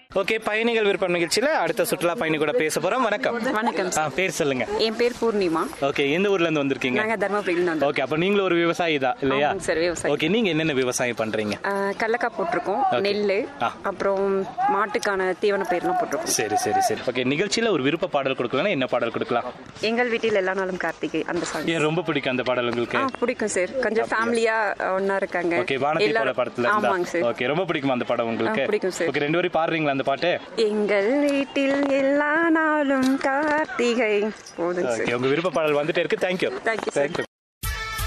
Okay பயணிகள் விருப்பம் நிகழ்ச்சியில அடுத்த சுற்றுலா பயணி கூட பேச போறோம் வணக்கம் வணக்கம் ஆ, பேர் சொல்லுங்க என் பேர் பூர்ணிமா ஓகே எந்த ஊர்ல இருந்து வந்திருக்கீங்க நாங்க தர்மபுரியில வந்தோம் ஓகே அப்ப நீங்களும் ஒரு விவசாயி தான் இல்லையா ஆமாங்க சார், விவசாயி. ஓகே நீங்க என்னென்ன விவசாயம் பண்றீங்க ஆஹ் கடலக்காய் போட்டிருக்கோம் Okay. நெல் ஆ. அப்புறம் மாட்டுக்கான தீவன பயிரெல்லாம் போட்டிருக்கோம் சரி சரி சரி ஓகே நிகழ்ச்சியில ஒரு விருப்ப பாடல் கொடுக்கலாம் என்ன பாடல் கொடுக்கலாம் எங்கள் வீட்டில் எல்லா நாளும் கார்த்திகை அந்த சாங் ஏன் ரொம்ப பிடிக்கும் அந்த பாடல் உங்களுக்கு ஆ பிடிக்கும் சார் கொஞ்சம் ஃபேமிலியா ஒன்னா இருக்காங்க ஓகே வானதி போல எல்லாரும்- படத்துல இருந்தா ஆமாங்க சார் ஓகே ரொம்ப பிடிக்குமா அந்த படம் உங்களுக்கு ஆ, பிடிக்கும் சார். ஓகே ரெண்டு பேரும் பாடுறீங்களா அந்த பாட்டு எங்கள் வீட்டில் எல்லா நாளும் கார்த்திகை போதுங்க சார் ஓகே உங்க விருப்ப பாடல் வந்துட்டே இருக்கு thank you Thank you, sir. Thank you